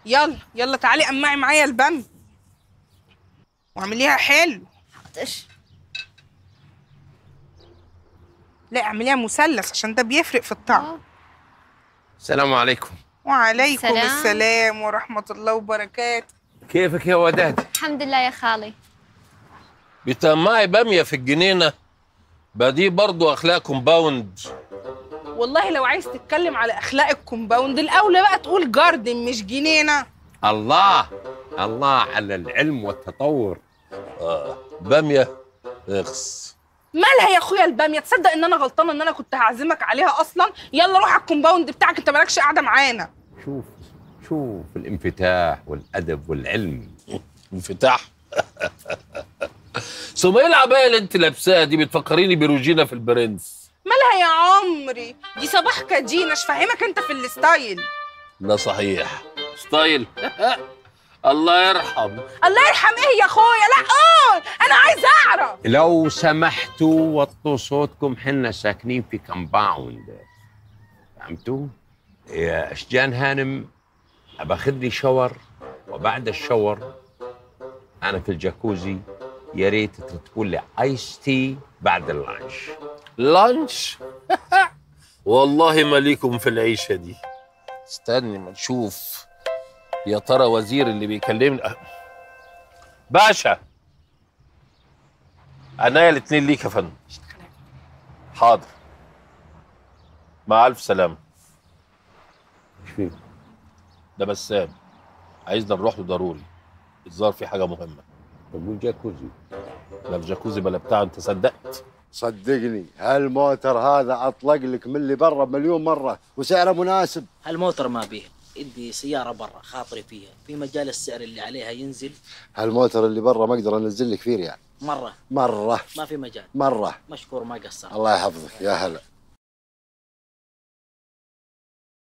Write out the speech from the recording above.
يلا يلا تعالي قمعي معايا البن واعمليها حلو ايش لا اعمليها مثلث عشان ده بيفرق في الطعم السلام عليكم وعليكم سلام. السلام ورحمة الله وبركاته كيفك يا وداد الحمد لله يا خالي بتجمعي باميه في الجنينه بدي برضو اخلاق كومباوند والله لو عايز تتكلم على اخلاق الكومباوند الاولى بقى تقول جاردن مش جنينه الله الله على العلم والتطور آه. باميه اخس مالها يا اخويا الباميه تصدق ان انا غلطانه ان انا كنت هعزمك عليها اصلا يلا روح على الكومباوند بتاعك انت مالكش قاعده معانا شوف شوف الانفتاح والادب والعلم انفتاح ثم ايه العبايه اللي انت لابساها دي بتفكريني بروجينا في البرنس مالها يا عمري دي صباح كدينا مش فاهمك انت في الستايل لا صحيح ستايل الله يرحم الله يرحم ايه يا اخويا لا قول انا عايز اعرف لو سمحتوا وطوا صوتكم حنا ساكنين في كومباوند فهمتوا؟ يا اشجان هانم باخذ لي شاور وبعد الشاور انا في الجاكوزي يا ريت ترتبوا لي ايس تي بعد اللانش لانش والله ما ليكم في العيشه دي استني ما نشوف يا ترى وزير اللي بيكلمني أه. باشا عناية الاتنين ليك يا فندم حاضر مع الف سلامه ايش فيك؟ ده بسام عايزنا نروح له ضروري الظاهر في حاجه مهمه بقول جاكوزي لا في جاكوزي بلا بتاع انت صدقت صدقني هالموتر هذا اطلق لك من اللي برا مليون مره وسعره مناسب هالموتر ما بيه عندي سيارة برا خاطري فيها في مجال السعر اللي عليها ينزل هالموتر اللي برا ما اقدر انزل لك فيه ريال مرة مره ما في مجال مره مشكور ما قصر الله يحفظك يا هلا